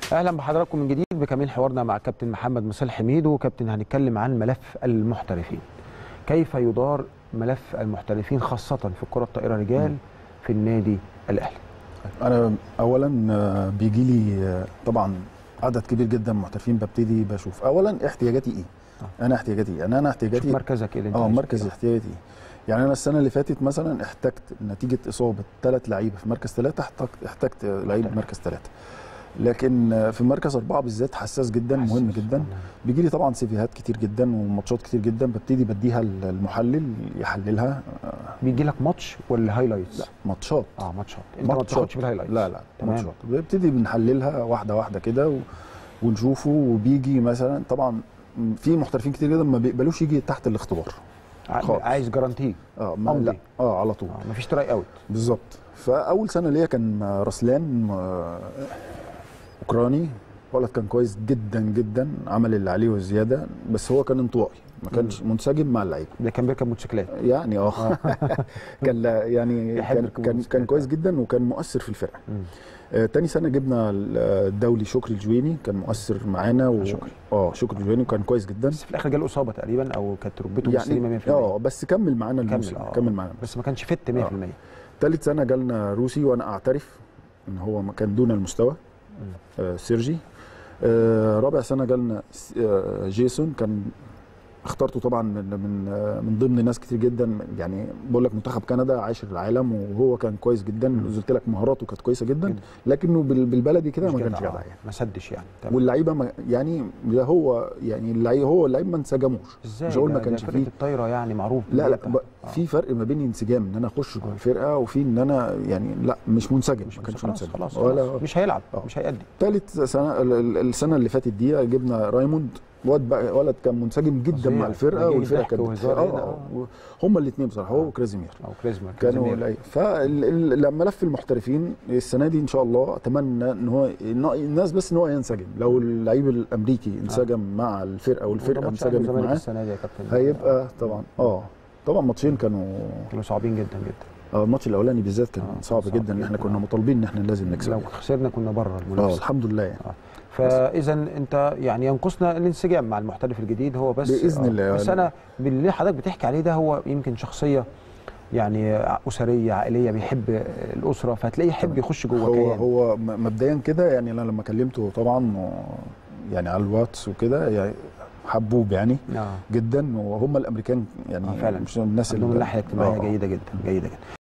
اهلا بحضراتكم من جديد بكمال حوارنا مع كابتن محمد مصالح حميد وكابتن هنتكلم عن ملف المحترفين كيف يدار ملف المحترفين خاصه في كره الطائره رجال في النادي الاهلي انا اولا آه، بيجي لي آه، طبعا عدد كبير جدا من المحترفين ببتدي بشوف اولا احتياجاتي ايه انا احتياجاتي إيه؟ يعني انا شوف احتياجاتي مركزك ايه اللي انت اه عايزه. مركز احتياجاتي إيه؟ يعني انا السنه اللي فاتت مثلا احتجت نتيجه اصابه ثلاث لعيبه في مركز ثلاثه احتجت احتجت لعيب محترف. مركز ثلاثه لكن آه، في مركز اربعه بالذات حساس جدا مهم حساس. جدا بيجي لي طبعا سيفيهات كتير جدا وماتشات كتير جدا ببتدي بديها المحلل يحللها آه، بيجي لك ماتش ولا هايلايتس لا ماتشات اه ماتشات انت ما ماتشات. بتاخدش بالهايلايتس لا لا تمام. ماتشات بنبتدي بنحللها واحده واحده كده و... ونشوفه وبيجي مثلا طبعا في محترفين كتير جدا ما بيقبلوش يجي تحت الاختبار ع- خالص. عايز جارانتي اه ما أمضي. لا اه على طول آه مفيش تراي اوت بالظبط فاول سنه ليا كان رسلان آه، اوكراني ولد كان كويس جدا جدا عمل اللي عليه والزياده بس هو كان انطوائي ما كانش منسجم مع اللعيبه ده كان بيركب موتوسيكلات يعني اه كان لا- يعني يحب كان يركب كان, موتوسيكلات. كان كويس جدا وكان مؤثر في الفرقه مم. آه، تاني سنه جبنا الدولي شكري الجويني كان مؤثر معانا و... شكري. اه شكري الجويني وكان كويس جدا بس في الاخر جاله اصابه تقريبا او كانت ركبته مش سليمه 100% اه بس كمل معانا كمل الموسم اه كمل معانا بس ما كانش فت 100% تالت سنه جالنا روسي وانا اعترف ان هو ما كان دون المستوى آه سيرجي آه رابع سنه جالنا س- آه جيسون كان اخترته طبعا من من آه من ضمن ناس كتير جدا يعني بقول لك منتخب كندا عاشر العالم وهو كان كويس جدا قلت لك مهاراته كانت كويسه جدا جدا. لكنه بال- بالبلدي كده مش ما جدع، كانش آه. جدع يعني ما سدش يعني تمام. واللعيبه ما يعني لا هو يعني اللعيب هو اللعيب ما انسجموش ازاي مش هقول ما ده- كانش ده فيه فرقه الطايره يعني معروف لا لا بيئتها. ب- آه. في فرق ما بين انسجام ان انا اخش جوه الفرقه وفي ان انا يعني لا مش منسجم مش ما كانش خلاص منسجم خلاص, ولا خلاص مش هيلعب آه. مش هيأدي ثالث سنه ال- ال- السنه اللي فاتت دي جبنا رايموند ولد بقى ولد كان منسجم جدا فظيع. مع الفرقه بيجي والفرقه ضحك كانت وهزار هنا، اه آه. هم الاثنين بصراحه هو وكرازيمير او كريزما كانوا كريزما. قليل فلما لف المحترفين السنه دي ان شاء الله اتمنى ان هو إن الناس بس ان هو ينسجم لو اللعيب الامريكي انسجم مع الفرقه وده والفرقه ماتش أهلي انسجمت والزمالك معاه السنه دي يا كابتن هيبقى طبعا اه طبعا ماتشين كانوا كانوا صعبين جدا جدا اه الماتش الاولاني بالذات كان آه، صعب صعب جدا ان احنا جداً. كنا مطالبين ان احنا لازم نكسب لو يعني. خسرنا كنا بره اه المنافسه الحمد لله يعني فاذا انت يعني ينقصنا الانسجام مع المحترف الجديد هو بس بإذن آه. الله. بس انا باللي حضرتك بتحكي عليه ده هو يمكن شخصيه يعني اسريه عائليه بيحب الاسره فتلاقيه يحب يخش جوه هو كيان هو م- مبدئيا كده يعني انا لما كلمته طبعا و- يعني على الواتس وكده يعني حبوب يعني آه. جدا وهم الامريكان يعني آه فعلا مش الناس عندهم اللي- الناحيه الاجتماعيه آه. جيده جدا جيده جدا